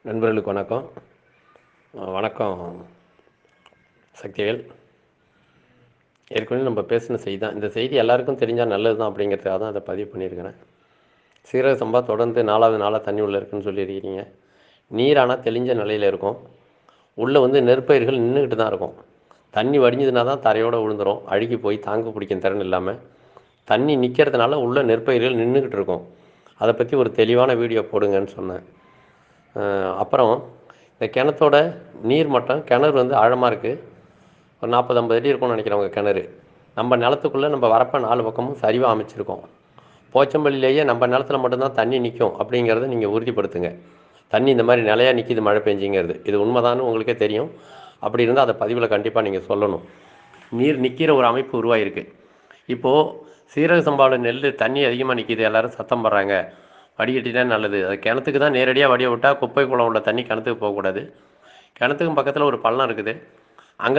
நண்பர்களுக்கு வணக்கம் அஹ் வணக்கம் சக்திவேல் ஏற்கனவே நம்ம பேசின செய்தி தான் இந்த செய்தி எல்லாருக்கும் தெரிஞ்சால் நல்லது தான் அப்படிங்கிறதுக்காக தான் அதை பதிவு பண்ணியிருக்கிறேன் சீரக சம்பா தொடர்ந்து நாலாவது நாளாக தண்ணி உள்ளே இருக்குன்னு சொல்லியிருக்கீங்க நீரானால் தெளிஞ்ச நிலையில் இருக்கும் உள்ளே வந்து நெற்பயிர்கள் நின்றுக்கிட்டு தான் இருக்கும் தண்ணி வடிஞ்சதுனா தான் தரையோடு விழுந்துரும் அழுகி போய் தாங்க பிடிக்கும் திறன் இல்லாமல் தண்ணி நிற்கிறதுனால உள்ள நெற்பயிர்கள் நின்றுக்கிட்டு இருக்கும் அதை பற்றி ஒரு தெளிவான வீடியோ போடுங்கன்னு சொன்னேன் அஹ் அப்புறம் இந்த கிணத்தோட நீர் மட்டம் கிணறு வந்து ஆழமாக இருக்குது ஒரு நாற்பது ஐம்பது அடி இருக்கும்னு நினைக்கிறேன் உங்கள் கிணறு நம்ம நிலத்துக்குள்ளே நம்ம வரப்ப நாலு பக்கமும் சரிவாக அமைச்சிருக்கோம் போச்சம்பள்ளியிலேயே நம்ம நிலத்துல மட்டும்தான் தண்ணி நிற்கும் அப்படிங்கிறத நீங்கள் உறுதிப்படுத்துங்க தண்ணி இந்த மாதிரி நிலையாக நிற்கிது மழை பெஞ்சிங்கிறது இது உண்மைதான்னு உங்களுக்கே தெரியும் அப்படி இருந்தால் அதை பதிவில் கண்டிப்பாக நீங்கள் சொல்லணும் நீர் நிற்கிற ஒரு அமைப்பு உருவாயிருக்கு இப்போது சீரக சம்பாவில் நெல் தண்ணி அதிகமாக நிற்கிது எல்லாரும் சத்தம் போடுறாங்க வடிகட்டினா நல்லது அது கிணத்துக்கு தான் நேரடியாக வடிய விட்டால் குப்பை குளம் உள்ள தண்ணி கிணத்துக்கு போகக்கூடாது கிணத்துக்கும் பக்கத்தில் ஒரு பள்ளம் இருக்குது